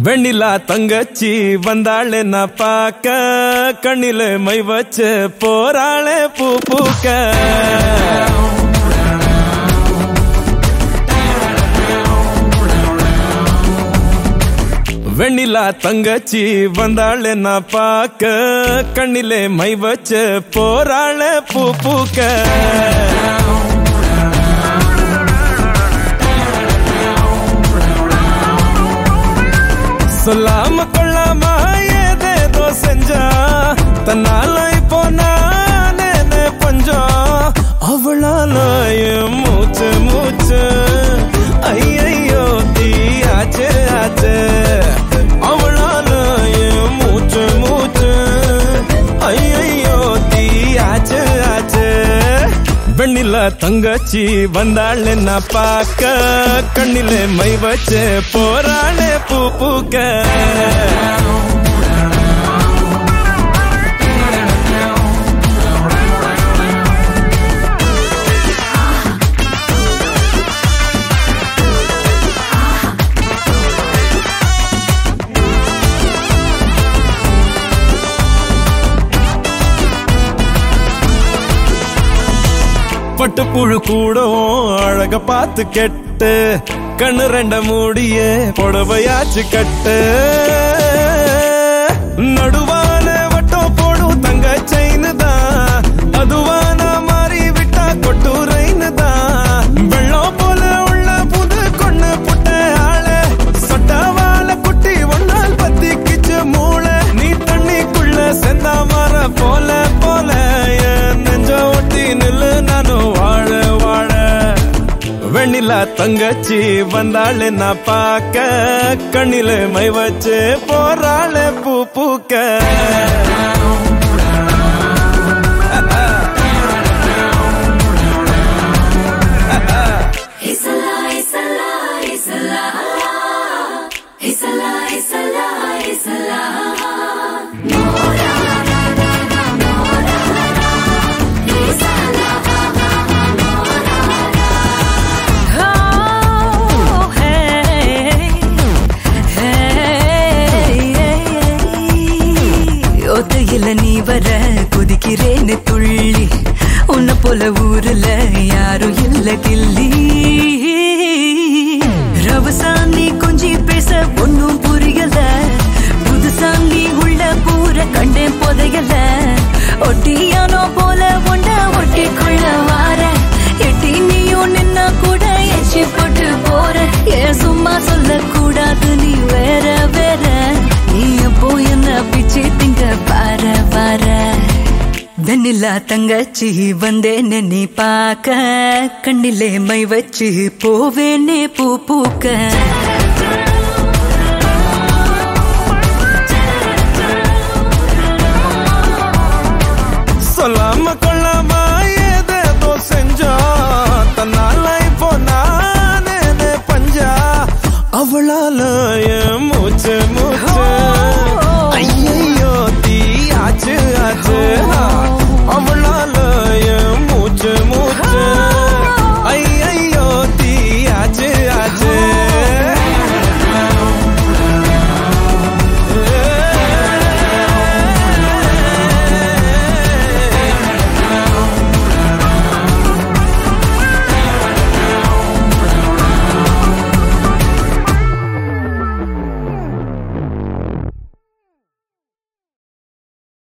வெண்ணிலா தங்கச்சி வந்தாளே நான் பார்க்க கண்ணில மை வச்சு போறாளே பூ பூக்க வெண்ணிலா தங்கச்சி வந்தாளே நான் பார்க்க கண்ணிலே மை வச்சு போறாளே பூ பூக்க சொல்லாம கொள்ளாம ஏதேதோ செஞ்சா தன்னால இப்போ நானே பஞ்சம் அவளால என் மூச்சு மூச்சு ஐயையோ தீயாச்சு ஆச்சு அவளால என் மூச்சு மூச்சு ஐயையோ தீயாச்சு ஆச்சு வெண்ணில தங்கச்சி வந்தாள் நான் பார்க்க கண்ணிலே மை வச்சு போறாளே பூ பூக்க பட்டுப்புழு கூடும் அழக பார்த்து கெட்டு கண்ணு ரெண்ட மூடிய புடவையாச்சு கட்டு நடுவான வட்டம் போடும் தங்க செயின்னு தான் அதுவான மாறி விட்டா கொட்டுரைன்னு தான் வெள்ளம் போல உள்ள புது கொண்டு புட்ட ஆள சொட்டவால குட்டி ஒன்னால் பத்திக்கிச்சு மூளை நீ தண்ணிக்குள்ள செந்தா மர போல போல என் நெஞ்ச ஒட்டி நில்லு நானும் வாழ வாழ வெண்ணிலா தங்கச்சி வந்தாளே நான் பார்க்க கண்ணில மை வச்சு போறாளே பூ பூக்க It's a lie, it's a lie, it's a lie. It's a lie, it's a lie, it's a lie. No, la, la, la, la, la, no, la, la, la. It's a lie, no, la, la, la. Oh, hey, hey, ஒத்தையில நீ வர குதிக்கிறேன்னு துள்ளி உன்னை போல ஊருல யாரும் இல்ல கிள்ளி ரவசாமி கொஞ்சி பேச ஒன்னும் புரியல புதுசாமி உள்ள பூர கண்டேன் புதையல ஒட்டியானோ போல உண்ட ஒட்டிக்குள்ள வார எட்டி நீயும் நின்னா கூட எச்சி போட்டு போற ஏன் சும்மா சொல்லக்கூடாது நீ வேற வேற நீ எப்போ என்ன பிச்சு திங்க பார பார வெண்ணிலா தங்கச்சி வந்தேன்னு நீ பார்க்க கண்ணிலே மை வச்சு போவேனே பூ பூக்க